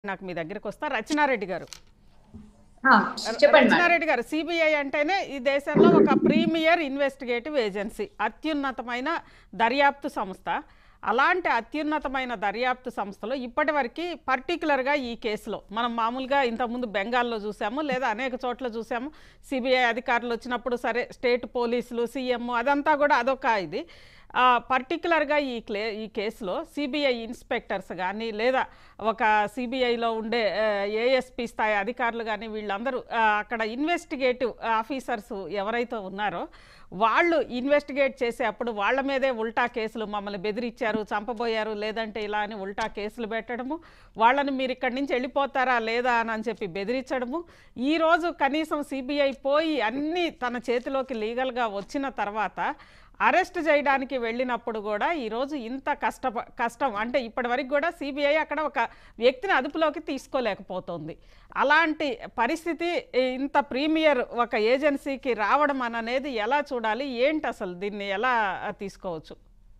నాకు మీ దగ్గరికి వస్తా రచనారెడ్డి గారు ఆ, చెప్పండి మేడం. రచనారెడ్డి గారు సిబిఐ అంటేనే ఈ దేశంలో ఒక ప్రీమియర్ ఇన్వెస్టిగేటివ్ ఏజెన్సీ అత్యున్నతమైన దర్యాప్తు సంస్థ అలాంటి అత్యున్నతమైన దర్యాప్తు సంస్థలో ఇప్పటివరకు పర్టికులర్గా ఈ కేసులో మనం మామూలుగా ఇంతకుముందు బెంగాల్లో చూసాము లేదా అనేక చోట్ల చూసాము సిబిఐ అధికారులు వచ్చినప్పుడు సరే స్టేట్ పోలీసులు సీఎం అదంతా కూడా అదొక ఇది ఆ, పర్టికులర్గా ఈ క్లే ఈ కేసులో సిబిఐ ఇన్స్పెక్టర్స్ కానీ లేదా ఒక సిబిఐలో ఉండే ఏఎస్పి స్థాయి అధికారులు కానీ వీళ్ళందరూ ఆ, అక్కడ ఇన్వెస్టిగేటివ్ ఆఫీసర్స్ ఎవరైతే ఉన్నారో వాళ్ళు ఇన్వెస్టిగేట్ చేసే అప్పుడు వాళ్ళ మీదే ఉల్టా కేసులు మమ్మల్ని బెదిరించారు చంపబోయారు లేదంటే ఇలా అని ఉల్టా కేసులు పెట్టడము వాళ్ళని మీరు ఇక్కడి నుంచి వెళ్ళిపోతారా లేదా అని అని చెప్పి బెదిరించడము ఈరోజు కనీసం సిబిఐ పోయి అన్నీ తన చేతిలోకి లీగల్గా వచ్చిన తర్వాత అరెస్ట్ చేయడానికి వెళ్ళినప్పుడు కూడా ఈరోజు ఇంత కష్ట కష్టం అంటే ఇప్పటివరకు కూడా సిబిఐ అక్కడ ఒక వ్యక్తిని అదుపులోకి తీసుకోలేకపోతుంది అలాంటి పరిస్థితి ఇంత ప్రీమియర్ ఒక ఏజెన్సీకి రావడం అనేది ఎలా చూడాలి ఏంటి అసలు దీన్ని ఎలా తీసుకోవచ్చు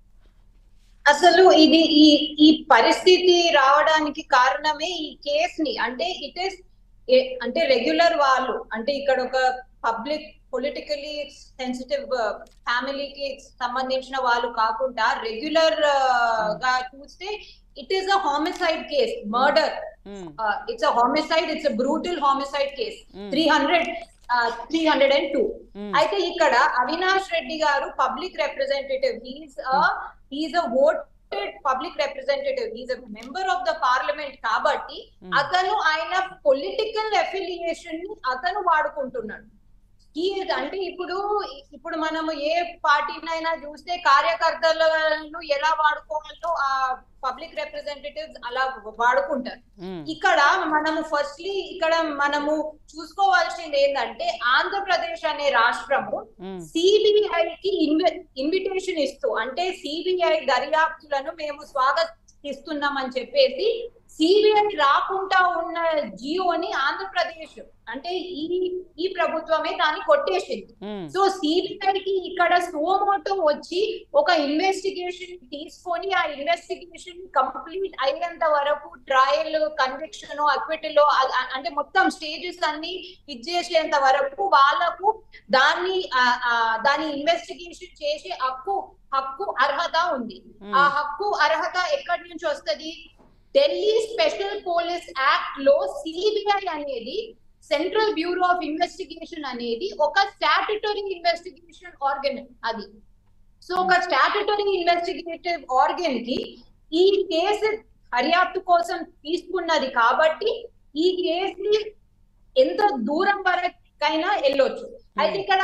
అసలు ఇది ఈ ఈ పరిస్థితి రావడానికి కారణమే ఈ కేసుని అంటే ఇట్ ఇస్ అంటే రెగ్యులర్ వాళ్ళు అంటే ఇక్కడ ఒక పబ్లిక్ పొలిటికలీ సెన్సిటివ్ ఫ్యామిలీకి సంబంధించిన వాళ్ళు కాకుండా రెగ్యులర్ గా చూస్తే it is a homicide case murder um, it's a homicide it's a brutal homicide case Mm. Three hundred three hundred and two um, అయితే ఇక్కడ Avinash Reddy garu public representative he's he's a voted public representative he's a member of the parliament కాబట్టి Hmm. అతను ఆయన political affiliation ని అతను వాడుకుంటున్నాడు ఈ అంటే ఇప్పుడు ఇప్పుడు మనము ఏ పార్టీనైనా చూస్తే కార్యకర్తలను ఎలా వాడుకోవాలో ఆ పబ్లిక్ రిప్రజెంటేటివ్స్ అలా వాడుకుంటారు ఉమ్, ఇక్కడ మనము ఫస్ట్లీ ఇక్కడ మనము చూసుకోవాల్సింది ఏంటంటే ఆంధ్రప్రదేశ్ అనే రాష్ట్రము ఉమ్, సిబిఐ కి ఇన్విటేషన్ ఇస్తూ అంటే సిబిఐ దర్యాప్తులను మేము స్వాగతిస్తున్నాం అని చెప్పేసి సిబిఐ రాకుండా ఉన్న జియోని ఆంధ్రప్రదేశ్ అంటే ఈ ఈ ప్రభుత్వమే దాన్ని కొట్టేసింది ఉమ్, సో సిబిఐకి ఇక్కడ సోమోటో వచ్చి ఒక ఇన్వెస్టిగేషన్ తీసుకొని ఆ ఇన్వెస్టిగేషన్ కంప్లీట్ అయ్యేంత వరకు ట్రయల్ కన్విక్షన్ అక్విటల్ అంటే మొత్తం స్టేజెస్ అన్ని ఇచ్చేసేంత వరకు వాళ్ళకు దాన్ని ఆ, ఆ, దాని ఇన్వెస్టిగేషన్ చేసే హక్కు హక్కు అర్హత ఉంది ఉమ్, ఆ హక్కు అర్హత ఎక్కడి నుంచి వస్తది ఢిల్లీ స్పెషల్ పోలీస్ యాక్ట్ లో సిబిఐ అనేది సెంట్రల్ బ్యూరో ఆఫ్ ఇన్వెస్టిగేషన్ అనేది ఒక స్టాట్యుటరీ ఇన్వెస్టిగేషన్ ఆర్గన్ అది సో ఒక స్టాట్యుటరీ ఇన్వెస్టిగేటివ్ ఆర్గన్ కి ఈ కేసు దర్యాప్తు కోసం తీసుకున్నది కాబట్టి ఈ కేసుని ఎంత దూరం వరకైనా వెళ్ళొచ్చు అయితే ఇక్కడ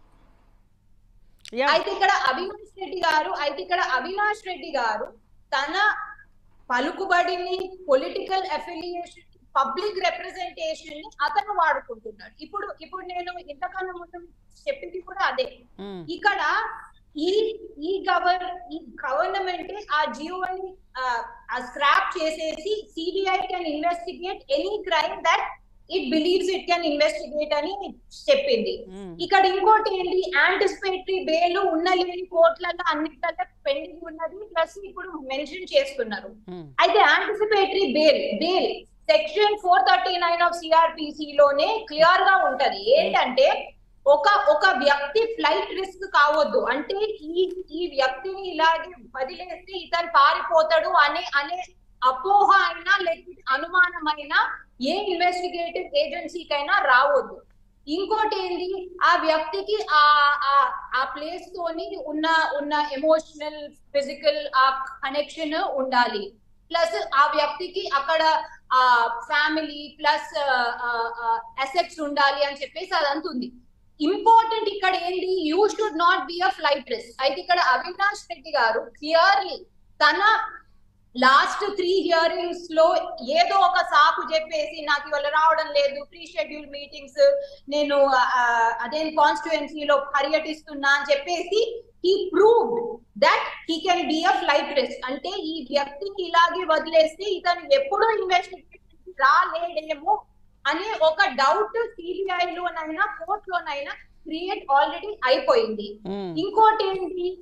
యా, అయితే ఇక్కడ అవినాష్ రెడ్డి గారు అయితే ఇక్కడ అవినాష్ రెడ్డి గారు తన పలుకుబడిని పొలిటికల్ అఫిలియేషన్ పబ్లిక్ రిప్రజెంటేషన్ ని అతను వాడుకుంటున్నాడు ఇప్పుడు ఇప్పుడు నేను ఇంతకన్నా ముందు చెప్పింది కూడా అదే ఉమ్, ఇక్కడ ఈ ఈ గవర్ ఈ గవర్నమెంట్ ఆ జియోని స్క్రాప్ చేసేసి CBI can investigate any crime that it believes it can investigate అని చెప్పింది ఉమ్, ఇక్కడ ఇంకోటి ఏంటి యాంటిసిపేటరీ బెయిల్ ఉన్న లేని కోర్టులలో అన్నిట్లలో పెండింగ్ ఉన్నది ప్లస్ ఇప్పుడు మెన్షన్ చేస్తున్నారు ఉమ్, అయితే anticipatory bail bail section four thirty nine of CrPC లోనే క్లియర్ గా ఉంటది ఏంటంటే ఒక ఒక వ్యక్తి ఫ్లైట్ రిస్క్ కావద్దు అంటే ఈ ఈ వ్యక్తిని ఇలాగే వదిలేస్తే ఇతను పారిపోతాడు అనే అనే అపోహ అయినా లేకపోతే అనుమానమైనా ఏ ఇన్వెస్టిగేటివ్ ఏజెన్సీకైనా రావద్దు ఇంకోటి ఏంటి ఆ వ్యక్తికి ఆ ఆ- ఆ ప్లేస్ తోని ఉన్న ఉన్న ఎమోషనల్ ఫిజికల్ ఆ కనెక్షన్ ఉండాలి ప్లస్ ఆ వ్యక్తికి అక్కడ ఆ ఫ్యామిలీ ప్లస్ అసెట్స్ ఉండాలి అని చెప్పేసి అదంతా ఉంది ఇంపార్టెంట్ ఇక్కడ ఏంటి you should not be a flight risk అయితే ఇక్కడ అవినాష్ రెడ్డి గారు క్లియర్లీ తన లాస్ట్ త్రీ హియరింగ్స్ లో ఏదో ఒక సాకు చెప్పేసి నాకు ఇవాళ రావడం లేదు ప్రీ షెడ్యూల్ మీటింగ్స్ నేను ఆ, అదే కాన్స్టిట్యుయెన్సీలో పర్యటిస్తున్నా అని చెప్పేసి he prove that he can be a flight risk అంటే ఈ వ్యక్తిని ఇలాగే వదిలేస్తే ఇతను ఎప్పుడూ ఇన్వెస్టిగేషన్ రాలేడేమో అనే ఒక డౌట్ సిబిఐ లోనైనా కోర్ట్ లోనైనా క్రియేట్ ఆల్రెడీ అయిపోయింది ఉమ్, ఇంకోటి ఏంటి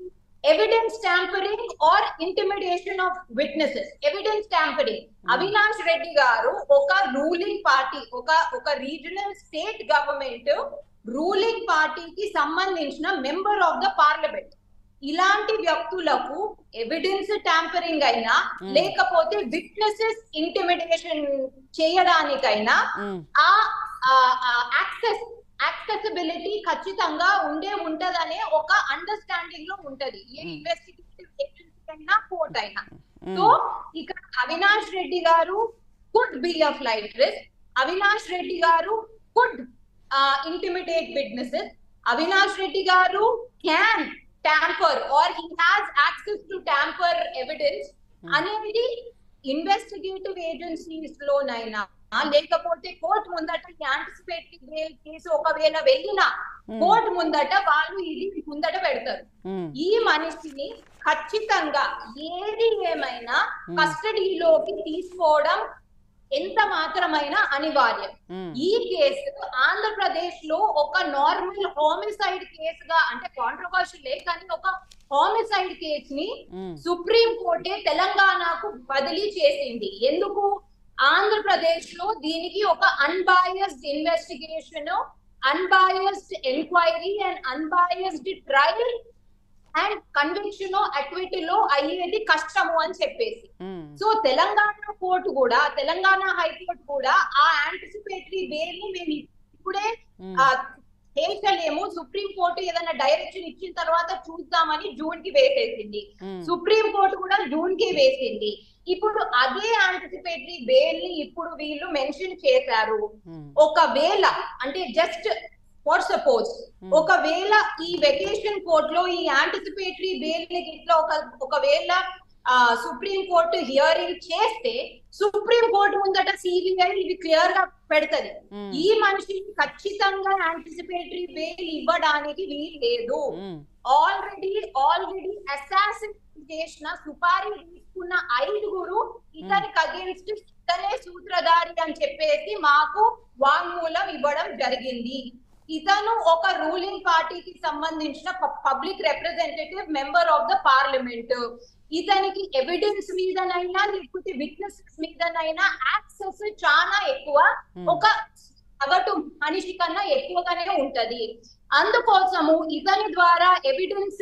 evidence tampering or intimidation of witnesses evidence tampering Avinash Reddy garu ఒక రూలింగ్ పార్టీ ఒక ఒక రీజనల్ స్టేట్ గవర్నమెంట్ రూలింగ్ పార్టీకి సంబంధించిన మెంబర్ ఆఫ్ ద పార్లమెంట్ ఇలాంటి వ్యక్తులకు ఎవిడెన్స్ ట్యాంపరింగ్ అయినా Hmm. లేకపోతే విట్నెసెస్ ఇంటిమిడేషన్ చేయడానికైనా ఉమ్, ఆ యాక్సెస్ యాక్సెసిబిలిటీ ఖచ్చితంగా ఉండే ఉంటదనే ఒక అండర్స్టాండింగ్ లో ఉంటది ఏ Hmm. ఇన్వెస్టిగేటివ్ ఏజెన్సీ అయినా కోర్ట్ అయినా ఉమ్, సో ఇక్కడ Avinash Reddy garu could be a flight risk Avinash Reddy garu could intimidate witnesses Avinash Reddy garu can tamper or he has access to tamper evidence Hmm. అనేది ఇన్వెస్టిగేటివ్ ఏజెన్సీస్ లోనైనా లేకపోతే కోర్టు ముందట యాంటిసిపేటరీ బెయిల్ కేసు ఒకవేళ వెళ్ళినా ఉమ్, కోర్టు ముందట వాళ్ళు ఇది ముందట పెడతారు ఉమ్, ఈ మనిషిని ఖచ్చితంగా ఏది ఏమైనా Hmm. కస్టడీలోకి తీసుకోవడం ఎంత మాత్రమైనా అనివార్యం ఉమ్, ఈ కేసు ఆంధ్రప్రదేశ్ లో ఒక నార్మల్ హోమిసైడ్ కేసుగా అంటే కాంట్రవర్షియలే కానీ ఒక హోమిసైడ్ కేసు ని ఉమ్, సుప్రీం కోర్టే తెలంగాణకు బదిలీ చేసింది ఎందుకు ఆంధ్రప్రదేశ్ లో దీనికి ఒక unbiased investigation unbiased enquiry and unbiased trial and conviction అక్విటీలో అయ్యేది కష్టము అని చెప్పేసి ఉమ్, సో తెలంగాణ కోర్టు కూడా తెలంగాణ హైకోర్టు కూడా ఆ యాంటిసిపేటరీ బెయిల్ ని మేము ఇప్పుడే ఉమ్, ఆ, చేసలేము సుప్రీం కోర్టు ఏదైనా డైరెక్షన్ ఇచ్చిన తర్వాత చూద్దామని జూన్ కి వేసేసింది ఉమ్, సుప్రీం కోర్టు కూడా జూన్ కి వేసింది ఇప్పుడు అదే యాంటిసిపేటరీ బెయిల్ ని ఇప్పుడు వీళ్ళు మెన్షన్ చేశారు ఉమ్, ఒకవేళ అంటే జస్ట్ ఫర్ సపోజ్ Hmm. ఒకవేళ ఈ వెకేషన్ కోర్ట్ లో ఈ యాంటిసిపేటరీ బెయిల్ ని ఇట్లా ఒక ఒకవేళ సుప్రీం కోర్టు హియరింగ్ చేస్తే సుప్రీం కోర్టు ముందట సిబిఐ ఇది క్లియర్ గా పెడతది ఉమ్, ఈ మనిషికి ఖచ్చితంగా యాంటిసిపేటరీ బెయిల్ ఇవ్వడానికి వీలు లేదు ఉమ్, ఆల్రెడీ ఆల్రెడీ అసాసిన్ చేసిన సుపారీ తీసుకున్న ఐదుగురు ఇతనికి అగేన్స్ట్ ఇతనే సూత్రధారి అని చెప్పేసి మాకు వాంగ్మూలం ఇవ్వడం జరిగింది ఇతను ఒక రూలింగ్ పార్టీకి సంబంధించిన public representative member of the parliament ఇతనికి ఎవిడెన్స్ మీదనైనా లేకపోతే విట్నెసెస్ మీదనైనా యాక్సెస్ చాలా ఎక్కువ Hmm. ఒక సగటు మనిషి కన్నా ఎక్కువగానే ఉంటది అందుకోసము ఇతని ద్వారా ఎవిడెన్స్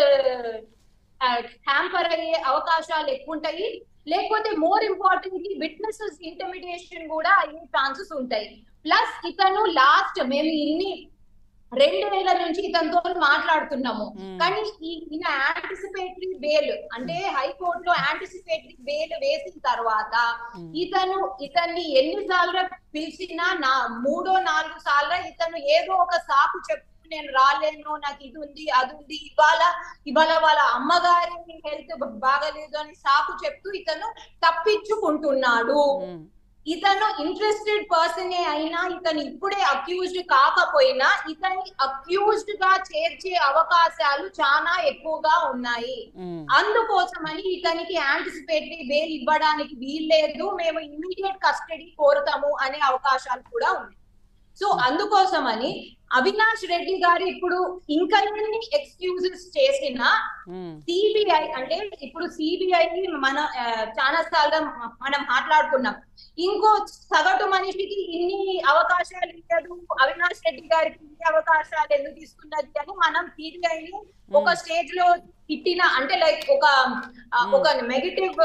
హ్యాంపర్ అయ్యే అవకాశాలు ఎక్కువ ఉంటాయి లేకపోతే మోర్ ఇంపార్టెంట్లీ విట్నెసెస్ ఇంటర్మిడియేషన్ కూడా అయ్యే ఛాన్సెస్ ఉంటాయి ప్లస్ ఇతను లాస్ట్ మేము ఇన్ని రెండేళ్ల నుంచి ఇతనితో మాట్లాడుతున్నాము Hmm. కానీ ఈ ఈయన యాంటిసిపేటరీ బెయిల్ అంటే హైకోర్టులో యాంటిసిపేటరీ బెయిల్ వేసిన తర్వాత Hmm. ఇతను ఇతన్ని ఎన్నిసార్లు పిలిచినా నా మూడో నాలుగు సార్లు ఇతను ఏదో ఒక సాకు చెప్పు నేను రాలేను నాకు ఇది ఉంది అది ఉంది ఇవాళ ఇవాళ వాళ్ళ అమ్మగారి హెల్త్ బాగలేదు అని సాకు చెప్తూ ఇతను తప్పించుకుంటున్నాడు ఉమ్, ఇతను ఇంట్రెస్టెడ్ పర్సనే అయినా ఇతను ఇప్పుడే అక్యూజ్డ్ కాకపోయినా ఇతని అక్యూజ్డ్ గా చేర్చే అవకాశాలు చాలా ఎక్కువగా ఉన్నాయి ఉమ్, అందుకోసమని ఇతనికి యాంటిసిపేటరీ బెయిల్ ఇవ్వడానికి వీల్లేదు మేము ఇమీడియట్ కస్టడీ కోరుతాము అనే అవకాశాలు కూడా ఉన్నాయి సో అందుకోసమని అవినాష్ రెడ్డి గారు ఇప్పుడు ఇంకా ఎన్ని ఎక్స్క్యూజెస్ చేసినా ఉమ్, సిబిఐ అంటే ఇప్పుడు సిబిఐ మన ఆ, చాలా సార్లు మనం మాట్లాడుకున్నాం ఇంకో సగటు మనిషికి ఇన్ని అవకాశాలు ఇవ్వదు అవినాష్ రెడ్డి గారికి ఇన్ని అవకాశాలు ఎందుకు ఇస్తున్నది అని మనం సిబిఐని ఒక స్టేజ్ లో తిట్టిన అంటే లైక్ ఒక ఆ, ఒక నెగటివ్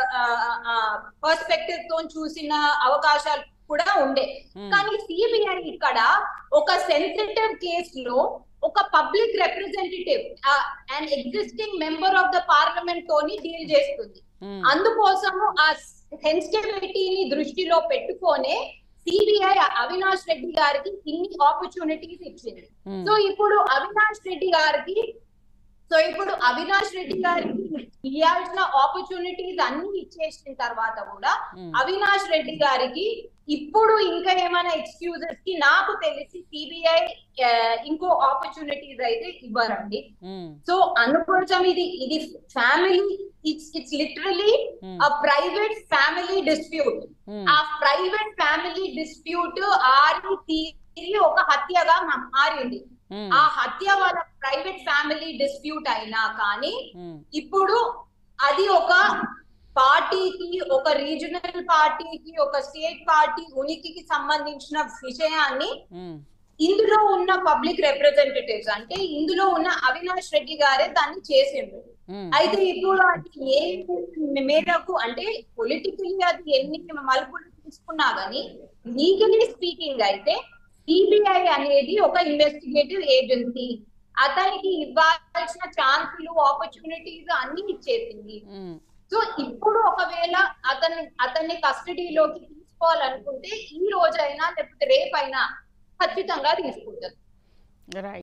పర్స్పెక్టివ్ తో చూసిన అవకాశాలు కూడా ఉండే ఉమ్, కానీ సిబిఐ ఇక్కడ ఒక సెన్సిటివ్ కేసులో ఒక public representative and existing member of the parliament తోని డీల్ చేస్తుంది ఉమ్, అందుకోసము ఆ సెన్సిటివిటీని దృష్టిలో పెట్టుకొనే సిబిఐ అవినాష్ రెడ్డి గారికి ఇన్ని ఆపర్చునిటీస్ ఇచ్చింది ఉమ్, సో ఇప్పుడు అవినాష్ రెడ్డి గారికి సో ఇప్పుడు అవినాష్ రెడ్డి గారికి ఇవ్వాల్సిన ఆపర్చునిటీస్ అన్ని ఇచ్చేసిన తర్వాత కూడా ఉమ్, అవినాష్ రెడ్డి గారికి ఇప్పుడు ఇంకా ఏమైనా ఎక్స్క్యూజెస్ కి నాకు తెలిసి సిబిఐ ఇంకో ఆపర్చునిటీస్ అయితే ఇవ్వరండి ఉమ్, సో అందుకోసం ఇది ఇది family it's it's literally um, a private family dispute um, ఆ ప్రైవేట్ ఫ్యామిలీ డిస్ప్యూట్ ఆరి తీరి ఒక హత్యగా మా- మారింది ఉమ్, ఆ హత్య వల్ల ప్రైవేట్ ఫ్యామిలీ డిస్ప్యూట్ అయినా కానీ ఉమ్, ఇప్పుడు అది ఒక పార్టీకి ఒక రీజనల్ పార్టీకి ఒక స్టేట్ పార్టీ ఉనికికి సంబంధించిన విషయాన్ని ఉమ్, ఇందులో ఉన్న పబ్లిక్ రిప్రజెంటేటివ్స్ అంటే ఇందులో ఉన్న అవినాష్ రెడ్డి గారే దాన్ని చేసిండ్రు ఉమ్, అయితే ఇప్పుడు అది ఏ మేరకు అంటే పొలిటికలీ అది ఎన్ని మలుపులు తీసుకున్నా గానీ లీగలీ స్పీకింగ్ అయితే సిబిఐ అనేది ఒక ఇన్వెస్టిగేటివ్ ఏజెన్సీ అతనికి ఇవ్వాల్సిన ఛాన్సులు ఆపర్చునిటీస్ అన్ని ఇచ్చేసింది ఉమ్. సో ఇప్పుడు ఒకవేళ అతన్ని అతన్ని కస్టడీలోకి తీసుకోవాలనుకుంటే ఈ రోజైనా లేకపోతే రేపైనా ఖచ్చితంగా తీసుకుంటారు రైట్